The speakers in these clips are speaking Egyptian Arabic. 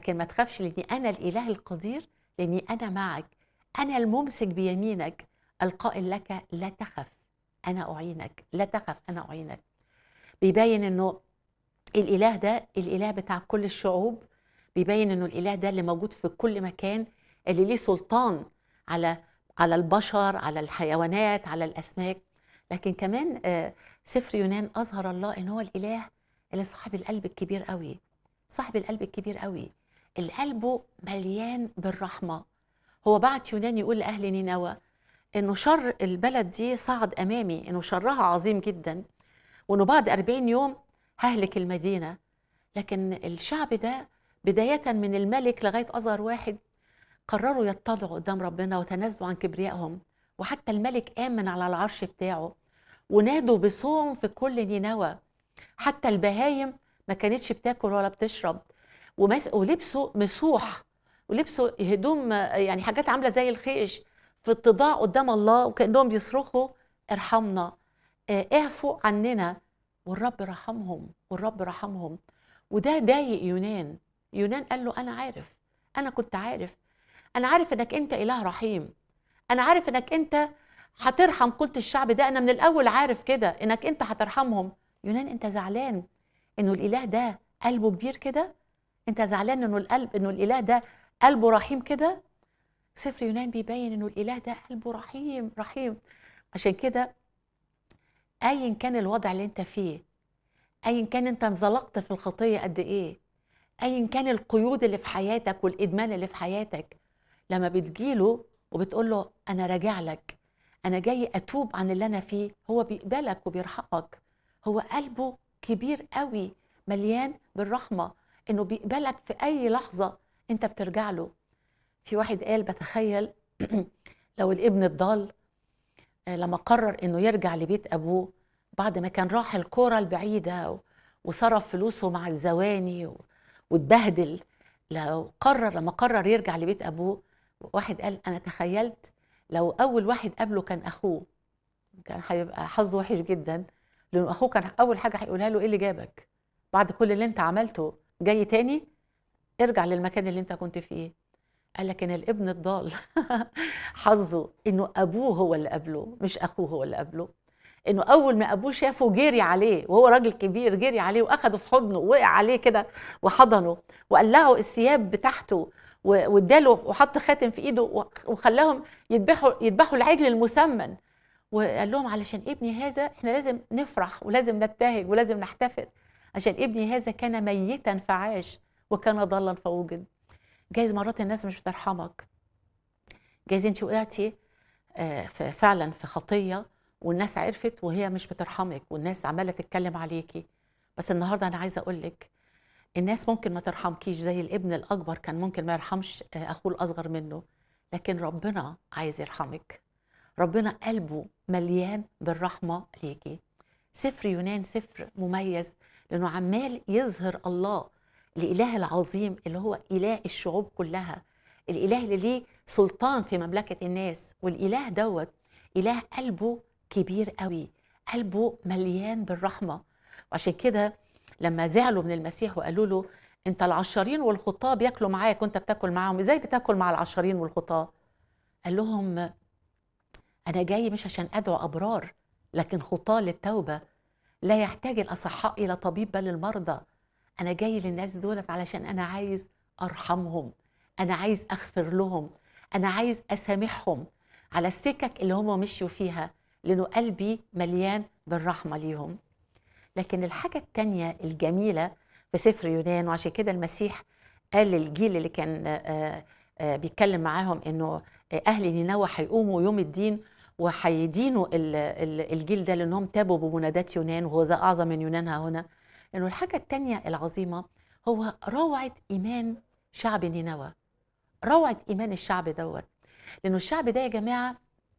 لكن ما تخافش لاني انا الاله القدير لاني انا معك انا الممسك بيمينك القائل لك لا تخف انا اعينك لا تخف انا اعينك بيبين انه الاله ده الاله بتاع كل الشعوب بيبين انه الاله ده اللي موجود في كل مكان اللي ليه سلطان على على البشر على الحيوانات على الاسماك لكن كمان آه، سفر يونان اظهر الله ان هو الاله اللي صاحب القلب الكبير قوي صاحب القلب الكبير قوي اللي قلبه مليان بالرحمه هو بعت يونان يقول لاهل نينوى انه شر البلد دي صعد امامي انه شرها عظيم جدا وانه بعد 40 يوم ههلك المدينه لكن الشعب ده بدايه من الملك لغايه اصغر واحد قرروا يتضعوا قدام ربنا وتنازلوا عن كبريائهم وحتى الملك امن على العرش بتاعه ونادوا بصوم في كل نينوى حتى البهايم ما كانتش بتاكل ولا بتشرب ومس... ولبسوا مسوح ولبسوا هدوم يعني حاجات عامله زي الخيش في اتضاع قدام الله وكانهم بيصرخوا ارحمنا آه، اعفوا عننا والرب رحمهم والرب رحمهم وده ضايق يونان يونان قال له انا عارف انا كنت عارف انا عارف انك انت اله رحيم انا عارف انك انت هترحم كل الشعب ده انا من الاول عارف كده انك انت هترحمهم يونان انت زعلان انه الاله ده قلبه كبير كده انت زعلان انه القلب انه الاله ده قلبه رحيم كده سفر يونان بيبين انه الاله ده قلبه رحيم رحيم عشان كده ايا كان الوضع اللي انت فيه ايا كان انت انزلقت في الخطيه قد ايه ايا كان القيود اللي في حياتك والادمان اللي في حياتك لما بتجيله وبتقول له انا راجع لك انا جاي اتوب عن اللي انا فيه هو بيقبلك وبيرحمك هو قلبه كبير قوي مليان بالرحمه انه بيقبلك في اي لحظه انت بترجع له في واحد قال بتخيل لو الابن الضال آه، لما قرر انه يرجع لبيت ابوه بعد ما كان راح الكوره البعيده و- وصرف فلوسه مع الزواني و- واتبهدل لو قرر لما قرر يرجع لبيت ابوه واحد قال انا تخيلت لو اول واحد قابله كان اخوه كان هيبقى حظه وحش جدا لانه اخوه كان اول حاجه هيقولها له ايه اللي جابك بعد كل اللي انت عملته جاي تاني ارجع للمكان اللي انت كنت فيه قال لك ان الابن الضال حظه انه ابوه هو اللي قابله مش اخوه هو اللي قابله انه اول ما ابوه شافه جري عليه وهو راجل كبير جري عليه واخده في حضنه ووقع عليه كده وحضنه وقلعه الثياب بتاعته و- واداله وحط خاتم في ايده وخ- وخلاهم يذبحوا يذبحوا العجل المسمن وقال لهم علشان ابني هذا احنا لازم نفرح ولازم نبتهج ولازم نحتفل عشان ابني هذا كان ميتا فعاش وكان ضالا فوجد جايز مرات الناس مش بترحمك جايز انت وقعتي آه، في- فعلا في خطيه والناس عرفت وهي مش بترحمك والناس عماله تتكلم عليكي بس النهارده انا عايزه اقول لك الناس ممكن ما ترحمكيش زي الابن الاكبر كان ممكن ما يرحمش آه، اخوه الاصغر منه لكن ربنا عايز يرحمك ربنا قلبه مليان بالرحمه ليكي سفر يونان سفر مميز لانه عمال يظهر الله الاله العظيم اللي هو اله الشعوب كلها الاله اللي ليه سلطان في مملكه الناس والاله دوت اله قلبه كبير قوي قلبه مليان بالرحمه وعشان كده لما زعلوا من المسيح وقالوا له انت العشارين والخطاه بياكلوا معاك وانت بتاكل معاهم ازاي بتاكل مع العشارين والخطاه قال لهم انا جاي مش عشان ادعو ابرار لكن خطاه للتوبه لا يحتاج الاصحاء الى طبيب بل المرضى انا جاي للناس دولت علشان انا عايز ارحمهم انا عايز اغفر لهم انا عايز اسامحهم على السكك اللي هم مشيوا فيها لانه قلبي مليان بالرحمه ليهم لكن الحاجه التانية الجميله في سفر يونان وعشان كده المسيح قال للجيل اللي كان آه، آه، بيتكلم معاهم انه اهل نينوى هيقوموا يوم الدين وهيدينوا ال- ال- الجيل ده لانهم تابوا بمنادات يونان وهو ذا اعظم من يونان ها هنا انه الحاجه التانية العظيمه هو روعه ايمان شعب نينوى روعه ايمان الشعب دوت لانه الشعب ده يا جماعه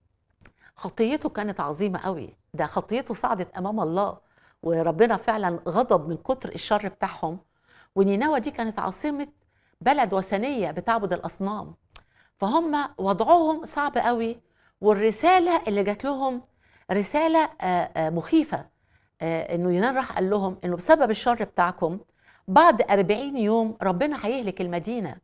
خطيته كانت عظيمه قوي ده خطيته صعدت امام الله وربنا فعلا غضب من كتر الشر بتاعهم ونينوى دي كانت عاصمه بلد وثنيه بتعبد الاصنام فهم وضعهم صعب قوي والرساله اللي جات لهم رساله آه، آه، مخيفه آه، انه يونان راح قال لهم انه بسبب الشر بتاعكم بعد 40 يوم ربنا هيهلك المدينة